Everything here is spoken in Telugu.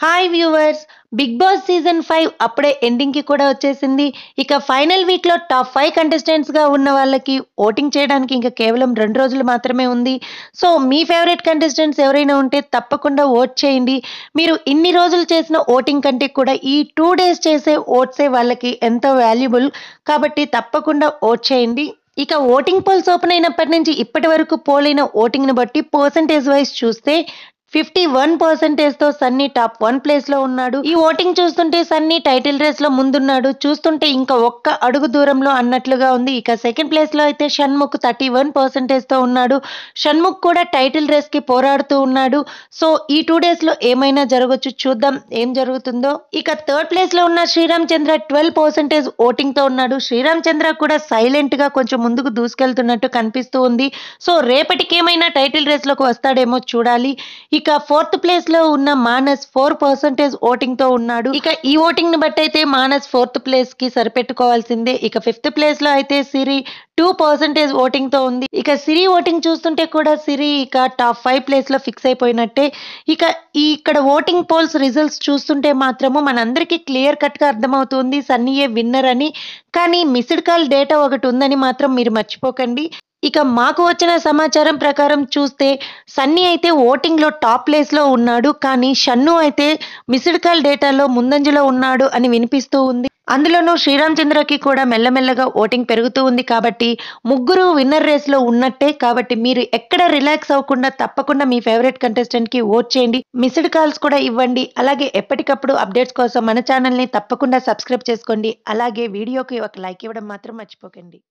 hi viewers Big Boss season five అప్పుడే ఎండింగ్కి కూడా వచ్చేసింది ఇక ఫైనల్ వీక్లో టాప్ ఫైవ్ కంటెస్టెంట్స్గా ఉన్న వాళ్ళకి ఓటింగ్ చేయడానికి ఇంకా కేవలం రెండు రోజులు మాత్రమే ఉంది సో మీ ఫేవరెట్ కంటెస్టెంట్స్ ఎవరైనా ఉంటే తప్పకుండా ఓట్ చేయండి మీరు ఇన్ని రోజులు చేసిన ఓటింగ్ కంటే కూడా ఈ టూ డేస్ చేసే ఓట్సే వాళ్ళకి ఎంతో వాల్యుబుల్ కాబట్టి తప్పకుండా ఓట్ చేయండి ఇక ఓటింగ్ పోల్స్ ఓపెన్ అయినప్పటి నుంచి ఇప్పటి వరకు పోల్ అయిన ఓటింగ్ని బట్టి పర్సంటేజ్ వైజ్ చూస్తే ఫిఫ్టీ వన్ పర్సెంటేజ్ తో సన్నీ టాప్ వన్ ప్లేస్ లో ఉన్నాడు ఈ ఓటింగ్ చూస్తుంటే సన్నీ టైటిల్ రేస్ లో ముందున్నాడు చూస్తుంటే ఇంకా ఒక్క అడుగు దూరంలో అన్నట్లుగా ఉంది ఇక సెకండ్ ప్లేస్ లో అయితే షణ్ముఖ్ థర్టీ వన్ పర్సెంటేజ్ తో ఉన్నాడు షణ్ముఖ్ కూడా టైటిల్ రేస్ కి పోరాడుతూ ఉన్నాడు సో ఈ టూ డేస్ లో ఏమైనా జరగచ్చు చూద్దాం ఏం జరుగుతుందో ఇక థర్డ్ ప్లేస్ లో ఉన్న Sriram Chandra twelve percentage voting తో ఉన్నాడు శ్రీరామ్ చంద్ర కూడా సైలెంట్ గా కొంచెం ముందుకు దూసుకెళ్తున్నట్టు కనిపిస్తూ ఉంది సో రేపటికి ఏమైనా టైటిల్ రేస్ లోకి వస్తాడేమో చూడాలి ఇక ఫోర్త్ ప్లేస్ లో ఉన్న మానస్ ఫోర్ పర్సెంటేజ్ ఓటింగ్ తో ఉన్నాడు ఇక ఈ ఓటింగ్ ని బట్టి అయితే మానస్ ఫోర్త్ ప్లేస్ కి సరిపెట్టుకోవాల్సిందే ఇక ఫిఫ్త్ ప్లేస్ లో అయితే సిరి టూ పర్సెంటేజ్ ఓటింగ్ తో ఉంది ఇక సిరి ఓటింగ్ చూస్తుంటే కూడా సిరి ఇక టాప్ ఫైవ్ ప్లేస్ లో ఫిక్స్ అయిపోయినట్టే ఇక ఈ ఇక్కడ ఓటింగ్ పోల్స్ రిజల్ట్స్ చూస్తుంటే మాత్రము మనందరికీ క్లియర్ కట్ గా అర్థమవుతుంది సన్నీయే విన్నర్ అని కానీ మిస్డ్ కాల్ డేటా ఒకటి ఉందని మాత్రం మీరు మర్చిపోకండి ఇక మాకు వచ్చిన సమాచారం ప్రకారం చూస్తే సన్నీ అయితే ఓటింగ్లో టాప్ ప్లేస్లో ఉన్నాడు కానీ షన్ను అయితే మిస్డ్ కాల్ డేటాలో ముందంజలో ఉన్నాడు అని వినిపిస్తూ ఉంది అందులోనూ శ్రీరామ్ చంద్రకి కూడా మెల్లమెల్లగా ఓటింగ్ పెరుగుతూ ఉంది కాబట్టి ముగ్గురు విన్నర్ రేస్లో ఉన్నట్టే కాబట్టి మీరు ఎక్కడ రిలాక్స్ అవ్వకుండా తప్పకుండా మీ ఫేవరెట్ కంటెస్టెంట్కి ఓట్ చేయండి మిస్డ్ కాల్స్ కూడా ఇవ్వండి అలాగే ఎప్పటికప్పుడు అప్డేట్స్ కోసం మన ఛానల్ని తప్పకుండా సబ్స్క్రైబ్ చేసుకోండి అలాగే వీడియోకి ఒక లైక్ ఇవ్వడం మాత్రం మర్చిపోకండి